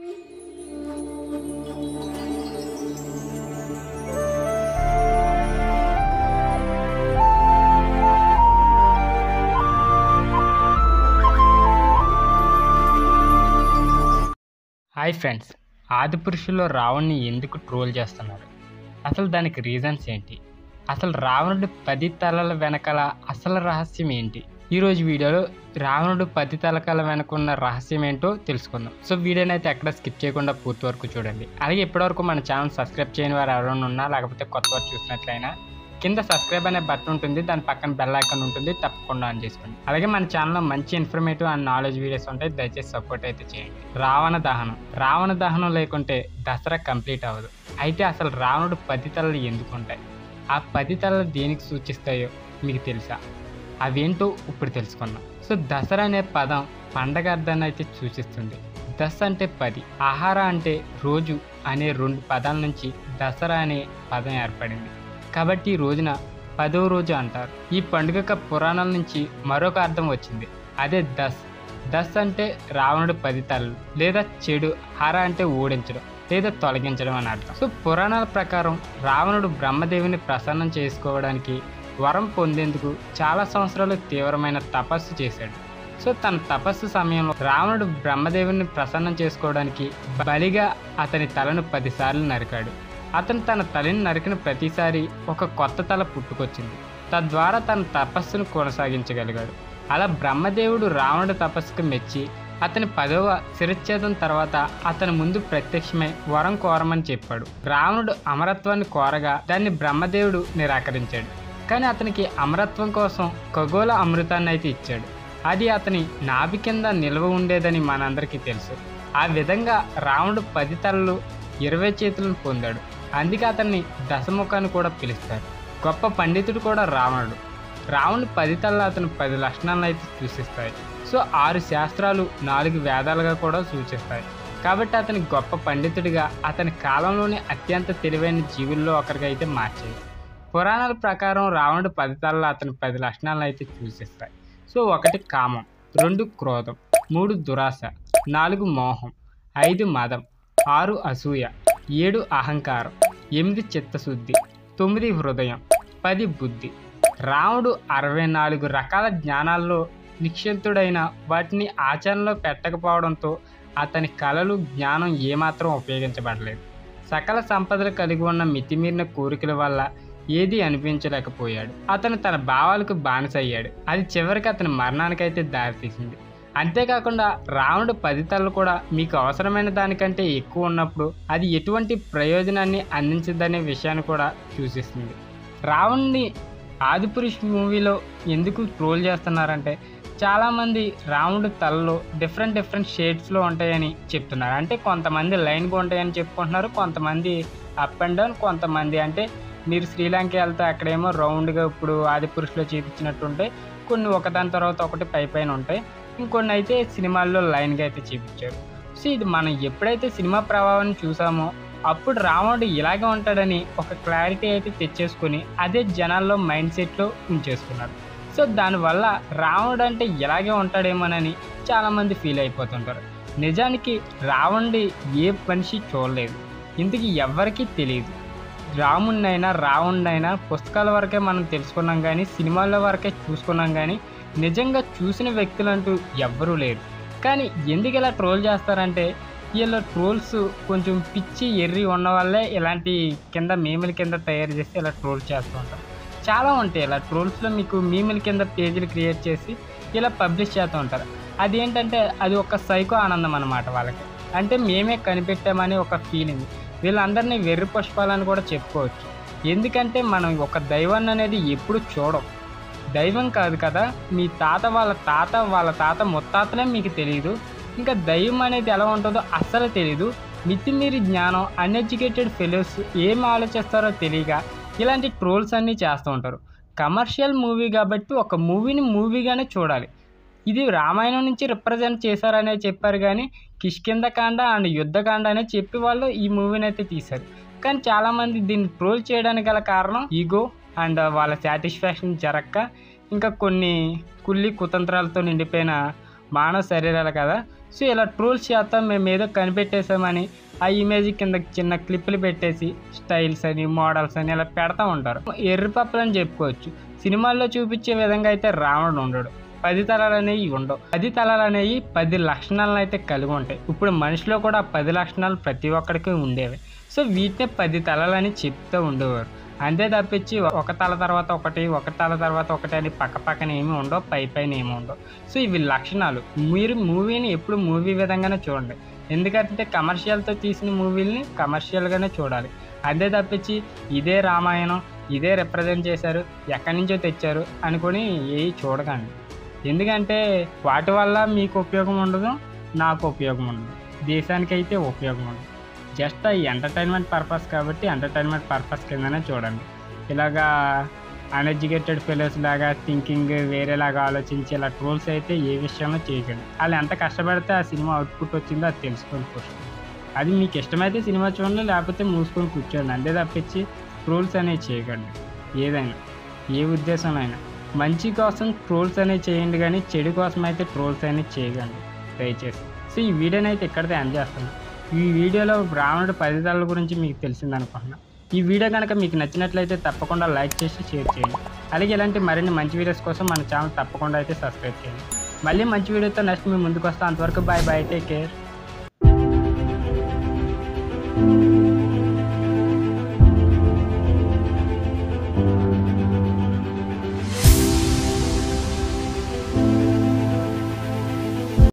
hi friends ఆదిపురుషుల్లో రావణ్ణి ఎందుకు troll చేస్తున్నారు అసలు దానికి రీజన్స్ ఏంటి అసలు రావణుడి పది తలల వెనకాల అసలు రహస్యం ఏంటి ఈరోజు వీడియోలో రావణుడు పది తలకాల వెనకున్న రహస్యం ఏంటో తెలుసుకుందాం సో వీడియోని అయితే ఎక్కడ స్కిప్ చేయకుండా పూర్తి వరకు చూడండి అలాగే ఇప్పటివరకు మన ఛానల్ సబ్స్క్రైబ్ చేయని వారు ఎవరైనా ఉన్నా లేకపోతే కొత్త వారు చూసినట్లయినా కింద సబ్స్క్రైబ్ అనే బటన్ ఉంటుంది దాని పక్కన బెల్ ఐకాన్ ఉంటుంది తప్పకుండా ఆన్ చేసుకోండి అలాగే మన ఛానల్లో మంచి ఇన్ఫర్మేటివ్ అండ్ నాలెడ్జ్ వీడియోస్ ఉంటాయి దయచేసి సపోర్ట్ అయితే చేయండి రావణ దహనం రావణ దహనం లేకుంటే దసరా కంప్లీట్ అవ్వదు అయితే అసలు రావణుడు పది తలలు ఎందుకు ఉంటాయి ఆ పది తలలు దేనికి సూచిస్తాయో మీకు తెలుసా అవేంటో ఇప్పుడు తెలుసుకుందాం సో దసరా అనే పదం పండగ అర్థాన్ని అయితే సూచిస్తుంది దశ అంటే పది ఆహార అంటే రోజు అనే రెండు పదాల నుంచి దసరా అనే పదం ఏర్పడింది కాబట్టి ఈ రోజున పదో రోజు అంటారు ఈ పండుగక పురాణాల నుంచి మరొక అర్థం వచ్చింది అదే దస్ దస్ అంటే రావణుడు పది తలలు లేదా చెడు హర అంటే ఓడించడం లేదా తొలగించడం అని అర్థం సో పురాణాల ప్రకారం రావణుడు బ్రహ్మదేవిని ప్రసన్నం చేసుకోవడానికి వరం పొందేందుకు చాలా సంవత్సరాలు తీవ్రమైన తపస్సు చేశాడు సో తన తపస్సు సమయంలో రావణుడు బ్రహ్మదేవుని ప్రసన్నం చేసుకోవడానికి బలిగా అతని తలను పదిసార్లు నరికాడు అతను తన తలని నరికిన ప్రతిసారి ఒక కొత్త తల పుట్టుకొచ్చింది తద్వారా తన తపస్సును కొనసాగించగలిగాడు అలా బ్రహ్మదేవుడు రావణుడి తపస్సుకు మెచ్చి అతని పదవ శిరచ్ఛేదం తర్వాత అతని ముందు ప్రత్యక్షమై వరం కోరమని చెప్పాడు రావణుడు అమరత్వాన్ని కోరగా దాన్ని బ్రహ్మదేవుడు నిరాకరించాడు కానీ అతనికి అమరత్వం కోసం ఖగోళ అమృతాన్ని అయితే ఇచ్చాడు అది అతని నాభి కింద నిల్వ ఉండేదని మనందరికీ తెలుసు ఆ విధంగా రావణుడు పది తలలు ఇరవై చేతులను పొందాడు అందుకే అతన్ని దశముఖాన్ని కూడా పిలుస్తారు గొప్ప పండితుడు కూడా రావణుడు రావణుడు పది తల్ల అతను పది లక్షణాలను అయితే సూచిస్తాయి సో ఆరు శాస్త్రాలు నాలుగు వేదాలుగా కూడా సూచిస్తాయి కాబట్టి అతని గొప్ప పండితుడిగా అతని కాలంలోని అత్యంత తెలివైన జీవుల్లో ఒకరిగా అయితే మార్చాయి పురాణాల ప్రకారం రావణుడు పది తల్ల అతని పది లక్షణాలను అయితే సూచిస్తాయి సో ఒకటి కామం రెండు క్రోధం మూడు దురాశ నాలుగు మోహం ఐదు మదం ఆరు అసూయ ఏడు అహంకారం ఎనిమిది చిత్తశుద్ధి తొమ్మిది హృదయం పది బుద్ధి రాముడు అరవై నాలుగు రకాల జ్ఞానాల్లో నిక్షిప్తుడైన వాటిని ఆచరణలో పెట్టకపోవడంతో అతని కళలు జ్ఞానం ఏమాత్రం ఉపయోగించబడలేదు సకల సంపదలు కలిగి ఉన్న మితిమీరిన కోరికల వల్ల ఏది అనిపించలేకపోయాడు అతను తన భావాలకు బానిసయ్యాడు అది చివరికి అతని మరణానికైతే దారితీసింది అంతేకాకుండా రావణుడు పది తలలు కూడా మీకు అవసరమైన దానికంటే ఎక్కువ ఉన్నప్పుడు అది ఎటువంటి ప్రయోజనాన్ని అందించదనే విషయాన్ని కూడా సూచిస్తుంది రావణుని ఆదిపురుష్ మూవీలో ఎందుకు ట్రోల్ చేస్తున్నారంటే చాలామంది రావణుడి తలలో డిఫరెంట్ డిఫరెంట్ షేడ్స్లో ఉంటాయని చెప్తున్నారు అంటే కొంతమంది లైన్గా ఉంటాయని చెప్పుకుంటున్నారు కొంతమంది అప్ అండ్ డౌన్ కొంతమంది అంటే మీరు శ్రీలంక వెళ్తే అక్కడేమో రౌండ్గా ఇప్పుడు ఆదిపురుషులో చూపించినట్టు ఉంటాయి కొన్ని ఒకదాని తర్వాత ఒకటి పై పైన ఉంటాయి ఇంకొన్ని అయితే సినిమాల్లో లైన్గా అయితే చూపించారు సో ఇది మనం ఎప్పుడైతే సినిమా ప్రభావాన్ని చూసామో అప్పుడు రావణుడు ఇలాగే ఉంటాడని ఒక క్లారిటీ అయితే తెచ్చేసుకొని అదే జనాల్లో మైండ్ సెట్లో ఉంచేసుకున్నారు సో దానివల్ల రావణుడు అంటే ఇలాగే ఉంటాడేమోనని చాలామంది ఫీల్ అయిపోతుంటారు నిజానికి రావణుడి ఏ మనిషి చూడలేదు ఇందుకు ఎవ్వరికీ తెలియదు రాముడినైనా రావణుడైనా పుస్తకాల వరకే మనం తెలుసుకున్నాం కానీ సినిమాల వరకే చూసుకున్నాం కానీ నిజంగా చూసిన వ్యక్తులంటూ ఎవ్వరూ లేరు కానీ ఎందుకు ఇలా ట్రోల్ చేస్తారంటే వీళ్ళ ట్రోల్స్ కొంచెం పిచ్చి ఎర్రి ఉన్న వల్లే ఇలాంటి కింద మేముల కింద తయారు చేసి ఇలా ట్రోల్ చేస్తూ ఉంటారు చాలా ఉంటాయి ఇలా ట్రోల్స్లో మీకు మీముల కింద పేజీలు క్రియేట్ చేసి ఇలా పబ్లిష్ చేస్తూ ఉంటారు అదేంటంటే అది ఒక సైకో ఆనందం అన్నమాట వాళ్ళకి అంటే మేమే కనిపెట్టామని ఒక ఫీలింగ్ వీళ్ళందరినీ వెర్రి పుష్పాలని కూడా చెప్పుకోవచ్చు ఎందుకంటే మనం ఒక దైవాన్ని అనేది ఎప్పుడు చూడం దైవం కాదు కదా మీ తాత వాళ్ళ తాత వాళ్ళ తాత ముత్తాతలే మీకు తెలియదు ఇంకా దైవం అనేది ఎలా ఉంటుందో అస్సలు తెలియదు మితిమీరి జ్ఞానం అన్ఎడ్యుకేటెడ్ ఫెలోస్ ఏం ఆలోచిస్తారో తెలియక ఇలాంటి ట్రోల్స్ అన్నీ చేస్తూ ఉంటారు కమర్షియల్ మూవీ కాబట్టి ఒక మూవీని మూవీగానే చూడాలి ఇది రామాయణం నుంచి రిప్రజెంట్ చేశారనే చెప్పారు కానీ కిష్కిందకాండ అండ్ యుద్ధకాండ అనే చెప్పి వాళ్ళు ఈ మూవీని అయితే తీశారు కానీ చాలామంది దీన్ని ట్రోల్ చేయడానికి గల కారణం ఈగో అండ్ వాళ్ళ సాటిస్ఫాక్షన్ జరక్క ఇంకా కొన్ని కుల్లి కుతంత్రాలతో నిండిపోయిన మానవ శరీరాలు కదా సో ఇలా ట్రోల్స్ చేస్తాం మేము ఏదో కనిపెట్టేసామని ఆ ఇమేజ్ కింద చిన్న క్లిప్పులు పెట్టేసి స్టైల్స్ అని మోడల్స్ అని ఇలా పెడతా ఉంటారు ఎర్రి పప్పులు అని చెప్పుకోవచ్చు సినిమాల్లో చూపించే విధంగా అయితే రావణుడు ఉండడు పది తలాలు అనేవి ఉండవు పది తలాలు అనేవి పది లక్షణాలను అయితే కలిగి ఉంటాయి ఇప్పుడు మనిషిలో కూడా ఆ పది లక్షణాలు ప్రతి ఒక్కడికి ఉండేవి సో వీటినే పది తలలని చెప్తూ ఉండేవారు అంతే తప్పించి ఒక తల తర్వాత ఒకటి ఒక తల తర్వాత ఒకటి అని పక్క పక్కన ఏమి ఉండవు పై పైన ఏమి ఉండవు సో ఇవి లక్షణాలు మీరు మూవీని ఎప్పుడు మూవీ విధంగానే చూడండి ఎందుకంటే కమర్షియల్తో తీసిన మూవీల్ని కమర్షియల్గానే చూడాలి అంతే తప్పించి ఇదే రామాయణం ఇదే రిప్రజెంట్ చేశారు ఎక్కడి నుంచో తెచ్చారు అనుకొని ఏవి చూడకండి ఎందుకంటే వాటి వల్ల మీకు ఉపయోగం ఉండదు నాకు ఉపయోగం ఉండదు దేశానికి అయితే ఉపయోగం ఉండదు జస్ట్ ఈ ఎంటర్టైన్మెంట్ పర్పస్ కాబట్టి ఎంటర్టైన్మెంట్ పర్పస్ కిందనే చూడండి ఇలాగా అన్ఎడ్యుకేటెడ్ ఫెలోస్ లాగా థింకింగ్ వేరేలాగా ఆలోచించి ఇలా ట్రోల్స్ అయితే ఏ విషయంలో చేయకండి వాళ్ళు ఎంత కష్టపడితే ఆ సినిమా అవుట్పుట్ వచ్చిందో అది తెలుసుకొని ఫస్ట్ అది మీకు ఇష్టమైతే సినిమా చూడండి లేకపోతే మూసుకొని కూర్చోండి అంతే తప్పించి ట్రోల్స్ అనేవి చేయకండి ఏదైనా ఏ ఉద్దేశంలో మంచి కోసం ట్రోల్స్ అనేవి చేయండి కానీ చెడు కోసం అయితే ట్రోల్స్ అనేవి చేయకండి దయచేసి సో ఈ వీడియోని అయితే ఇక్కడితే ఎండ్ చేస్తున్నాను ఈ వీడియోలో రావణుడి పది తలల గురించి మీకు తెలిసింది అనుకుంటున్నా ఈ వీడియో కనుక మీకు నచ్చినట్లయితే తప్పకుండా లైక్ చేసి షేర్ చేయండి అలాగే ఇలాంటి మరిన్ని మంచి వీడియోస్ కోసం మన ఛానల్ తప్పకుండా అయితే సబ్స్క్రైబ్ చేయండి మళ్ళీ మంచి వీడియోతో నెక్స్ట్ మీ ముందుకు వస్తాం అంతవరకు బాయ్ బాయ్ టేక్ కేర్